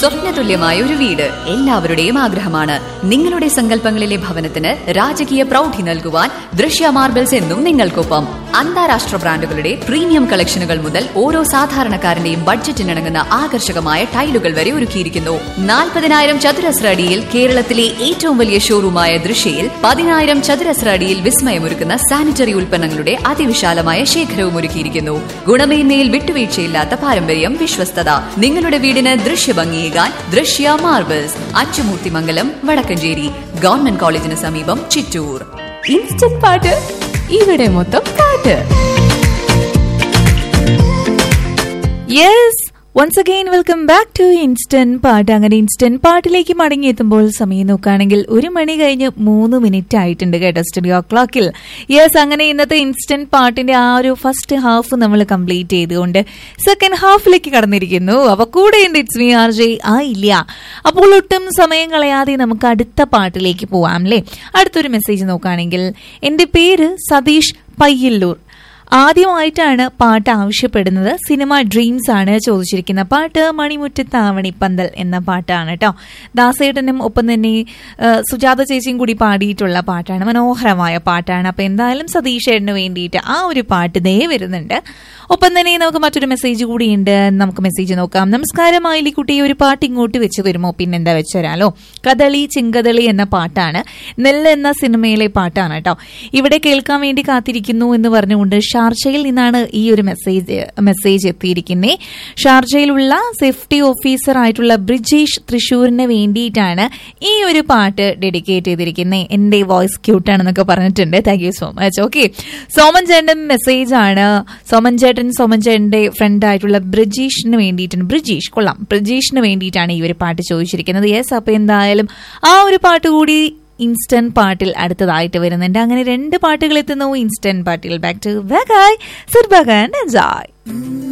സ്വപ്നതുല്യമായ ഒരു വീട് എല്ലാവരുടെയും ആഗ്രഹമാണ് നിങ്ങളുടെ സങ്കല്പങ്ങളിലെ ഭവനത്തിന് രാജകീയ പ്രൗഢി നൽകുവാൻ ദൃശ്യ മാർബിൾസ് എന്നും നിങ്ങൾക്കൊപ്പം അന്താരാഷ്ട്ര ബ്രാൻഡുകളുടെ പ്രീമിയം കളക്ഷനുകൾ മുതൽ ഓരോ സാധാരണക്കാരന്റെയും ബഡ്ജറ്റിനിണങ്ങുന്ന ആകർഷകമായ ടൈലുകൾ വരെ ഒരുക്കിയിരിക്കുന്നു നാൽപ്പതിനായിരം ചതുരശ്ര അടിയിൽ കേരളത്തിലെ ഏറ്റവും വലിയ ഷോറൂമായ ദൃശ്യയിൽ പതിനായിരം ചതുരശ്ര അടിയിൽ വിസ്മയമൊരുക്കുന്ന സാനിറ്ററി ഉൽപ്പന്നങ്ങളുടെ അതിവിശാലമായ ശേഖരവും ഒരുക്കിയിരിക്കുന്നു ഗുണമേന്മയിൽ വിട്ടുവീഴ്ചയില്ലാത്ത പാരമ്പര്യം വിശ്വസ്തത നിങ്ങളുടെ വീടിന് ദൃശ്യഭംഗിയേകാൻ ദൃശ്യ മാർബിൾസ് അച്ചുമൂർത്തിമംഗലം വടക്കഞ്ചേരി ഗവൺമെന്റ് കോളേജിന് സമീപം ചിറ്റൂർ ഇൻസ്റ്റന്റ് പാട്ട് ഇവിടെ മൊത്തം പാട്ട് yes once again welcome back to instant പാട്ട് അങ്ങനെ ഇൻസ്റ്റന്റ് പാട്ടിലേക്ക് മടങ്ങിയെത്തുമ്പോൾ സമയം നോക്കുകയാണെങ്കിൽ ഒരു മണി കഴിഞ്ഞ് മൂന്ന് മിനിറ്റ് ആയിട്ടുണ്ട് കേട്ടോ സ്റ്റുഡിയോ ക്ലോക്കിൽ യെസ് അങ്ങനെ ഇന്നത്തെ ഇൻസ്റ്റന്റ് പാട്ടിന്റെ ആ ഒരു ഫസ്റ്റ് ഹാഫ് നമ്മൾ കംപ്ലീറ്റ് ചെയ്തുകൊണ്ട് സെക്കൻഡ് ഹാഫിലേക്ക് കടന്നിരിക്കുന്നു അപ്പൊ കൂടെ ഉണ്ട് ഇറ്റ്സ് മീ ആർ ജെ ആ ഇല്ല അപ്പോൾ ഒട്ടും സമയം കളയാതെ നമുക്ക് അടുത്ത പാട്ടിലേക്ക് പോവാം അല്ലേ അടുത്തൊരു മെസ്സേജ് നോക്കുകയാണെങ്കിൽ എന്റെ പേര് സതീഷ് പയ്യല്ലൂർ ആദ്യമായിട്ടാണ് പാട്ട് ആവശ്യപ്പെടുന്നത് സിനിമ ഡ്രീംസ് ആണ് ചോദിച്ചിരിക്കുന്ന പാട്ട് മണിമുറ്റത്താവണിപ്പന്തൽ എന്ന പാട്ടാണ് കേട്ടോ ദാസേട്ടനും ഒപ്പം തന്നെ ആ, സുജാത ചേച്ചിയും കൂടി പാടിയിട്ടുള്ള പാട്ടാണ് മനോഹരമായ പാട്ടാണ് അപ്പൊ എന്തായാലും സതീഷ് ഏട്ടന് വേണ്ടിയിട്ട് ആ ഒരു പാട്ട് ദേ വരുന്നുണ്ട് ഒപ്പം തന്നെ നമുക്ക് മറ്റൊരു മെസ്സേജ് കൂടിയുണ്ട് നമുക്ക് മെസ്സേജ് നോക്കാം നമസ്കാരം ആയിലിക്കുട്ടി ഒരു പാട്ട് ഇങ്ങോട്ട് വെച്ച് തരുമോ പിന്നെന്താ വെച്ചുതരാലോ കദളി ചിങ്കദളി എന്ന പാട്ടാണ് നെല്ല് എന്ന സിനിമയിലെ പാട്ടാണ് കേട്ടോ ഇവിടെ കേൾക്കാൻ വേണ്ടി കാത്തിരിക്കുന്നു എന്ന് പറഞ്ഞുകൊണ്ട് ഷാർജയിൽ നിന്നാണ് ഈ ഒരു മെസ്സേജ് മെസ്സേജ് എത്തിയിരിക്കുന്നത് ഷാർജയിലുള്ള സേഫ്റ്റി ഓഫീസർ ആയിട്ടുള്ള ബ്രിജേഷ് തൃശൂരിന് വേണ്ടിയിട്ടാണ് ഈ ഒരു പാട്ട് ഡെഡിക്കേറ്റ് ചെയ്തിരിക്കുന്നത് എന്റെ വോയിസ് ക്യൂട്ടാണെന്നൊക്കെ പറഞ്ഞിട്ടുണ്ട് thank you so much okay Soman ചേട്ടൻ മെസ്സേജ് ആണ് സോമൻ ചേട്ടൻ സോമൻ ചേട്ടന്റെ ഫ്രണ്ട് ആയിട്ടുള്ള ബ്രിജീഷിന് വേണ്ടിയിട്ടാണ് ബ്രിജീഷ് കൊള്ളാം ബ്രിജീഷിന് വേണ്ടിയിട്ടാണ് ഈ ഒരു പാട്ട് ചോദിച്ചിരിക്കുന്നത് യെസ് അപ്പൊ എന്തായാലും ആ ഒരു പാട്ട് കൂടി ഇൻസ്റ്റന്റ് പാട്ടിൽ അടുത്തതായിട്ട് വരുന്നുണ്ട് അങ്ങനെ രണ്ട് പാട്ടുകൾ എത്തുന്നു ഇൻസ്റ്റന്റ് പാട്ടിൽ ബാക്ക് ടു ബഗായ് സിർ ബഗാൻ എൻജോയ്